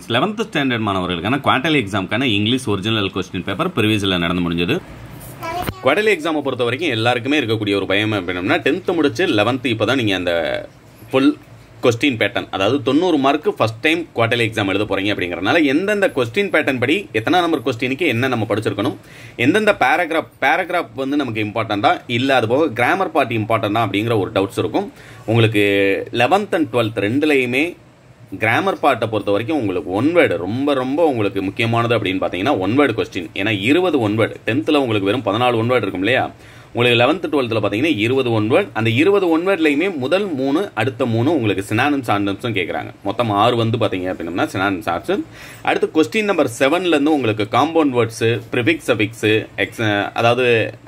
eleventh standard மாணவர்களுக்கான quarterly எக்ஸாமுக்கான English original question paper ப்ரிவியஸில் நடந்து முடிஞ்சது குவார்டர்லி எக்ஸாமை பொறுத்த வரைக்கும் எல்லாருக்குமே இருக்கக்கூடிய ஒரு பயம் அப்படின்னா டென்த்து முடிச்சு லெவன்த்து இப்போ தான் நீங்கள் அந்த ஃபுல் கொஸ்டின் பேட்டர்ன் அதாவது தொண்ணூறு mark first time quarterly exam எழுத போகிறீங்க அப்படிங்கிறனால எந்தெந்த கொஸ்டின் பேட்டர்ன் படி எத்தனை நம்பர் கொஸ்டினுக்கு என்ன நம்ம படிச்சிருக்கணும் எந்தெந்த பேராகிராஃப் பேராகிராஃப் வந்து நமக்கு இம்பார்ட்டண்டா இல்லை அது போக கிராமர் பார்ட் இம்பார்ட்டண்டா அப்படிங்கிற ஒரு டவுட்ஸ் இருக்கும் உங்களுக்கு லெவன்த் அண்ட் டுவெல்த் ரெண்டுலேயுமே கிராமர் பார்ட்டை பொறுத்த வரைக்கும் உங்களுக்கு ஒன் வேர்டு ரொம்ப ரொம்ப உங்களுக்கு முக்கியமானது அப்படின்னு பார்த்தீங்கன்னா ஒன் வேர்டு கொஸ்டின் ஏன்னா இருபது ஒன் வேர்டு டென்த்தில் உங்களுக்கு வெறும் பதினாலு ஒன் வேர்டு இருக்கும் இல்லையா உங்களுக்கு லெவன்த்து டுவெல்த்தில் பார்த்தீங்கன்னா இருபது ஒன் வேர்ட் அந்த இருபது ஒன் வேர்ட்லையுமே முதல் மூணு அடுத்த மூணு உங்களுக்கு சினானம்ஸ் ஆண்டம்ஸும் கேட்குறாங்க மொத்தம் ஆறு வந்து பார்த்தீங்க அப்படின்னா சினானம்ஸ் ஆப்ஷன் அடுத்து கொஸ்டின் நம்பர் செவன்லேருந்து உங்களுக்கு காம்பவுண்ட் வேர்ட்ஸு ப்ரிஃபிக்ஸ் அபிக்ஸு எக்ஸ் அதாவது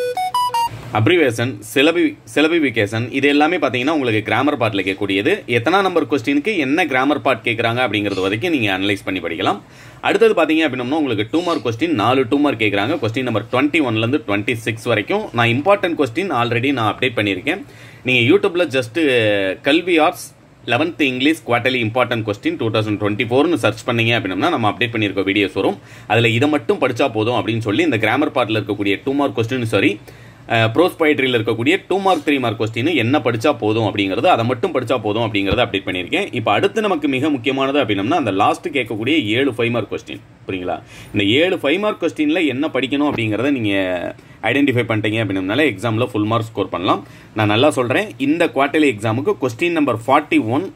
அப்ரிவேஷன் சிலபி சிலபிபிகேஷன் இது எல்லாமே பார்த்தீங்கன்னா உங்களுக்கு கிராமர் பார்ட்டில் கேட்கக்கூடியது எத்தனை நம்பர் கொஸ்டினுக்கு என்ன கிராமர் பார்ட் கேட்குறாங்க அப்படிங்கிறது வரைக்கும் நீங்கள் அனலைஸ் பண்ணி படிக்கலாம் அடுத்தது பார்த்தீங்க அப்படின்னா உங்களுக்கு டூ மார்க் கொஸ்டின் நாலு டூ மார்க் கேட்குறாங்க கொஸ்டின் நம்பர் டுவெண்ட்டி ஒன்லேருந்து டுவெண்ட்டி சிக்ஸ் வரைக்கும் நான் இம்பார்ட்டன்ட் கொஸ்டின் ஆல்ரெடி நான் அப்டேட் பண்ணியிருக்கேன் நீங்கள் யூடியூப்பில் just Kalvi arts eleventh English quarterly important question two thousand twenty ஃபோர்னு சர்ச் பண்ணீங்க அப்படின்னா நம்ம அப்டேட் பண்ணியிருக்க வீடியோஸ் வரும் அதில் இதை மட்டும் படித்தா போதும் அப்படின்னு சொல்லி இந்த கிராமர் பார்ட்டில் இருக்கக்கூடிய டூ மார்க் கொஸ்டின் சரி ப்ரோஸ் போயிட்ரியில் இருக்கக்கூடிய two mark three mark question என்ன படித்தா போதும் அப்படிங்கிறது அதை மட்டும் படித்தா போதும் அப்படிங்கிறத அப்டேட் பண்ணியிருக்கேன் இப்போ அடுத்து நமக்கு மிக முக்கியமானது அப்படின்னா அந்த லாஸ்ட் கேட்கக்கூடிய ஏழு ஃபைவ் மார்க் கொஸ்டின் புரியுங்களா இந்த ஏழு ஃபைவ் மார்க் கொஸ்டினில் என்ன படிக்கணும் அப்படிங்கிறத நீங்கள் ஐடென்டிஃபை பண்ணிட்டீங்க அப்படின்னால எக்ஸாமில் ஃபுல் மார்க் ஸ்கோர் பண்ணலாம் நான் நல்லா சொல்கிறேன் இந்த குவார்டர்லி எக்ஸாமுக்கு கொஸ்டின் நம்பர் ஃபார்ட்டி ஒன்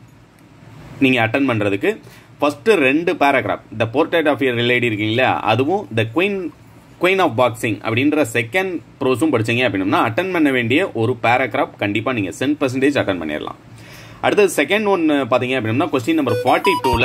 நீங்கள் அட்டன் பண்ணுறதுக்கு ஃபஸ்ட்டு ரெண்டு பேராகிராஃப் த போர்ட்ரேட் ஆஃப் இயர் ரிலேடி இருக்கீங்களா அதுவும் the queen queen of boxing அப்படின்ற செகண்ட் ப்ரோஸும் படிச்சீங்க அப்படின்னா அட்டன் பண்ண வேண்டிய ஒரு பேராகிராஃப் கண்டிப்பாக நீங்கள் சென்ட் பர்சன்டேஜ் அட்டன் பண்ணிடலாம் அடுத்தது செகண்ட் ஒன்று பார்த்தீங்க அப்படின்னா கொஸ்டின் நம்பர் ஃபார்ட்டி டூவில்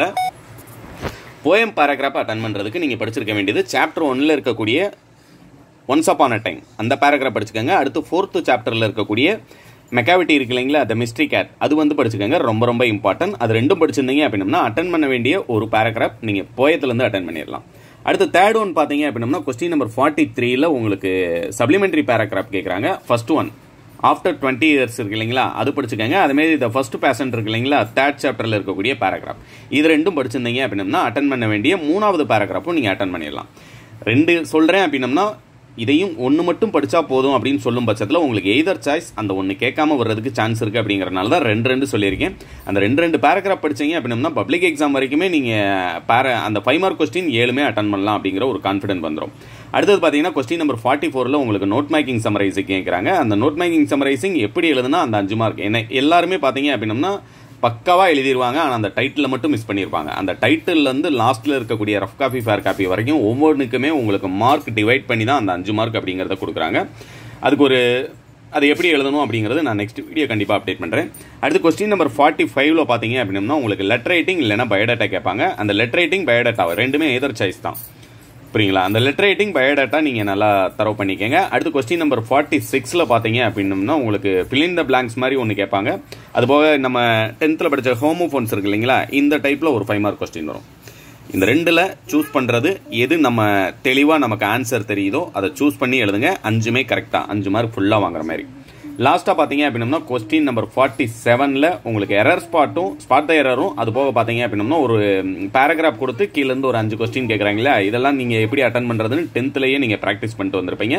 போயம் பேராகிராஃப் அட்டன் பண்ணுறதுக்கு நீங்கள் படிச்சிருக்க வேண்டியது சாப்டர் ஒன்னில் இருக்கக்கூடிய ஒன்ஸ் அப்பான் அ டைம் அந்த பேராகிராஃப் படிச்சுக்கோங்க அடுத்து ஃபோர்த்து சாப்டரில் இருக்கக்கூடிய மெக்காவிட்டி இருக்கு இல்லைங்களா அந்த மிஸ்ட்ரி கேட் அது வந்து படிச்சுக்கோங்க ரொம்ப ரொம்ப இம்பார்ட்டன்ட் அது ரெண்டும் படிச்சிருந்தீங்க அப்படின்னா அட்டன் பண்ண வேண்டிய ஒரு பேராகிராஃப் நீங்கள் போயத்துலேருந்து அட்டன் பண்ணிடலாம் அடுத்து தேர்ட் ஒன் பார்த்தீங்க அப்படின்னா கொஸ்டின் நம்பர் ஃபார்ட்டி த்ரீல உங்களுக்கு சப்ளிமெண்டரி பேராகிராஃப் கேட்குறாங்க first one after twenty years இருக்கு இல்லைங்களா அது படிச்சுக்கோங்க அதுமாரி இந்த ஃபர்ஸ்ட் பேசன்ட் இருக்கு இல்லைங்களா தேர்ட் சாப்டரில் இருக்கக்கூடிய பேராகிராஃப் இது ரெண்டும் படிச்சிருந்தீங்க அப்படின்னா அட்டன் பண்ண வேண்டிய மூணாவது பேராகிராஃபும் நீங்கள் அட்டன் பண்ணிடலாம் ரெண்டு சொல்கிறேன் அப்படின்னம்னா இதையும் ஒன்று மட்டும் படித்தா போதும் அப்படின்னு சொல்லும் பட்சத்தில் உங்களுக்கு எய்தர் சாய்ஸ் அந்த ஒன்று கேட்காம வர்றதுக்கு சான்ஸ் இருக்குது அப்படிங்கிறனால தான் ரெண்டு ரெண்டு சொல்லியிருக்கேன் அந்த ரெண்டு ரெண்டு பேராகிராஃப் படிச்சீங்க அப்படின்னா பப்ளிக் எக்ஸாம் வரைக்குமே நீங்கள் பேர அந்த ஃபைவ் மார்க் கொஸ்டின் ஏழுமே அட்டன் பண்ணலாம் அப்படிங்கிற ஒரு கான்ஃபிடென்ட் வந்துடும் அடுத்தது பார்த்தீங்கன்னா கொஸ்டின் நம்பர் ஃபார்ட்டி ஃபோரில் உங்களுக்கு நோட் மேக்கிங் சமரைசிங் கேட்குறாங்க அந்த நோட் மேக்கிங் சமரைசிங் எப்படி எழுதுனா அந்த அஞ்சு மார்க் என்ன எல்லாருமே பார்த்தீங்க அப்படின்னா பக்காவாக எழுதிடுவாங்க ஆனால் அந்த டைட்டில் மட்டும் மிஸ் பண்ணியிருப்பாங்க அந்த டைட்டில்லேருந்து லாஸ்ட்டில் இருக்கக்கூடிய ரஃப் காப்பி ஃபேர் காப்பி வரைக்கும் ஒவ்வொன்றுக்குமே உங்களுக்கு மார்க் டிவைட் பண்ணி தான் அந்த அஞ்சு மார்க் அப்படிங்கிறத கொடுக்குறாங்க அதுக்கு ஒரு அது எப்படி எழுதணும் அப்படிங்கிறது நான் நெக்ஸ்ட் வீடியோ கண்டிப்பாக அப்டேட் பண்ணுறேன் அடுத்து கொஸ்டின் நம்பர் ஃபார்ட்டி ஃபைவ்ல பார்த்தீங்க அப்படின்னா உங்களுக்கு லெட்டர் ரைட்டிங் இல்லைனா பயோடேட்டா கேட்பாங்க அந்த லெட்டர் ரைட்டிங் பயோடேட்டா ரெண்டுமே எதர் சாய்ஸ் தான் புரியுங்களா அந்த லெட்டர் ரைட்டிங் பயோடேட்டா நீங்கள் நல்லா தரவு பண்ணிக்கங்க அடுத்து கொஸ்டின் நம்பர் ஃபார்ட்டி சிக்ஸில் பார்த்தீங்க அப்படின்னம்னா உங்களுக்கு ஃபிலின் த பிளாங்க்ஸ் மாதிரி ஒன்று கேட்பாங்க அது போக நம்ம டென்த்தில் படித்த ஹோமோஃபோன்ஸ் இருக்கு இல்லைங்களா இந்த டைப்பில் ஒரு ஃபைவ் மார்க் கொஸ்டின் வரும் இந்த ரெண்டில் சூஸ் பண்ணுறது எது நம்ம தெளிவாக நமக்கு ஆன்சர் தெரியுதோ அதை சூஸ் பண்ணி எழுதுங்க அஞ்சுமே கரெக்டாக அஞ்சு மார்க் ஃபுல்லாக வாங்குற மாதிரி லாஸ்ட்டாக பார்த்தீங்க அப்படின்னா கொஸ்டின் நம்பர் ஃபார்ட்டி செவனில் உங்களுக்கு எரர் ஸ்பாட்டும் ஸ்பாட் த எரரும் அது போக பார்த்தீங்க அப்படின்னா ஒரு பேராகிராஃப் கொடுத்து கீழேருந்து ஒரு அஞ்சு கொஸ்டின் கேட்குறாங்களா இதெல்லாம் நீங்கள் எப்படி அட்டன் பண்ணுறதுன்னு டென்த்லேயே நீங்கள் ப்ராக்டிஸ் பண்ணிட்டு வந்திருப்பீங்க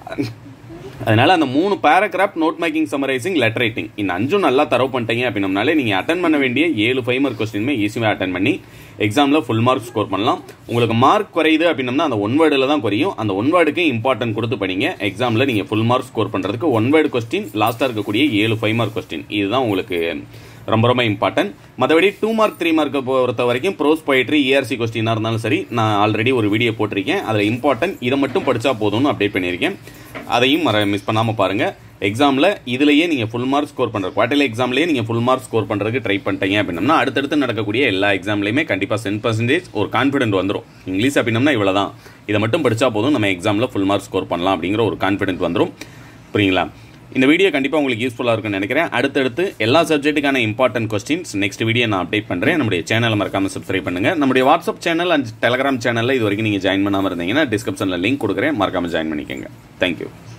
அதனால அந்த மூணு paragraph note making summarising letter writing இந்த அஞ்சும் நல்லா தரவு பண்ணிட்டீங்க அப்படின்னம்னாலே நீங்கள் அட்டன் பண்ண வேண்டிய ஏழு ஃபைவ் மார்க் கொஸ்டினுமே ஈஸியாக அட்டன் பண்ணி எக்ஸாமில் ஃபுல் மார்க் ஸ்கோர் பண்ணலாம் உங்களுக்கு மார்க் குறையுது அப்படின்னம்னா அந்த ஒன் வேர்டில் தான் குறையும் அந்த ஒன் வேர்டுக்கு இம்பார்ட்டன்ட் கொடுத்து படிங்க எக்ஸாமில் நீங்கள் ஃபுல் மார்க் ஸ்கோர் பண்ணுறதுக்கு ஒன் வேர்டு கொஸ்டின் லாஸ்ட்டாக இருக்கக்கூடிய ஏழு ஃபைவ் மார்க் கொஸ்டின் இதுதான் உங்களுக்கு ரொம்ப ரொம்ப இம்பார்ட்டன்ட் மற்றபடி டூ மார்க் த்ரீ மார்க்கை பொறுத்த வரைக்கும் ப்ரோஸ் போயிட்ரி இஆர்சி கொஸ்டினாக இருந்தாலும் சரி நான் ஆல்ரெடி ஒரு வீடியோ போட்டிருக்கேன் அதில் இம்பார்ட்டன்ட் இதை மட்டும் படித்தா போதும்னு அப்டேட் பண்ணியிருக்கேன் அதையும் மற மிஸ் பண்ணாமல் பாருங்கள் எக்ஸாமில் இதுலேயே நீங்கள் ஃபுல் மார்க் ஸ்கோர் பண்ணுற குவார்டர்லி எக்ஸாம்லேயே நீங்கள் ஃபுல் மார்க் ஸ்கோர் பண்ணுறதுக்கு ட்ரை பண்ணிட்டீங்க அப்படின்னா அடுத்தடுத்து நடக்கக்கூடிய எல்லா எக்ஸாம்லையுமே கண்டிப்பாக சென் பர்சன்டேஜ் ஒரு கான்ஃபிடென்ட் வந்துடும் இங்கிலீஷ் அப்படின்னம்னா இவ்வளோ தான் இதை மட்டும் படித்தா போதும் நம்ம எக்ஸாமில் ஃபுல் மார்க் ஸ்கோர் பண்ணலாம் அப்படிங்கிற ஒரு கான்ஃபிடென்ட் வந்துடும் புரியுங்களா இந்த வீடியோ கண்டிப்பாக உங்களுக்கு யூஸ்ஃபுல்லாக இருக்கும்னு நினைக்கிறேன் அடுத்தடுத்து எல்லா சப்ஜெக்ட்டுக்கான இம்பார்ட்டன்ட் கொஸ்டின்ஸ் நெக்ஸ்ட் வீடியோ நான் அப்டேட் பண்ணுறேன் நம்முடைய சேனலை மறக்காம சப்ஸ்கிரைப் பண்ணுங்கள் நம்முடைய வாட்ஸ்அப் சேனல் அண்ட் டெலகிராம் சேனலில் இது வரைக்கும் நீங்கள் ஜாயின் பண்ணாமல் இருந்தீங்கன்னா டிஸ்கிரிப்ஷனில் லிங்க் கொடுக்குறேன் மறக்காம ஜாயின் பண்ணிக்கோங்க தேங்க்யூ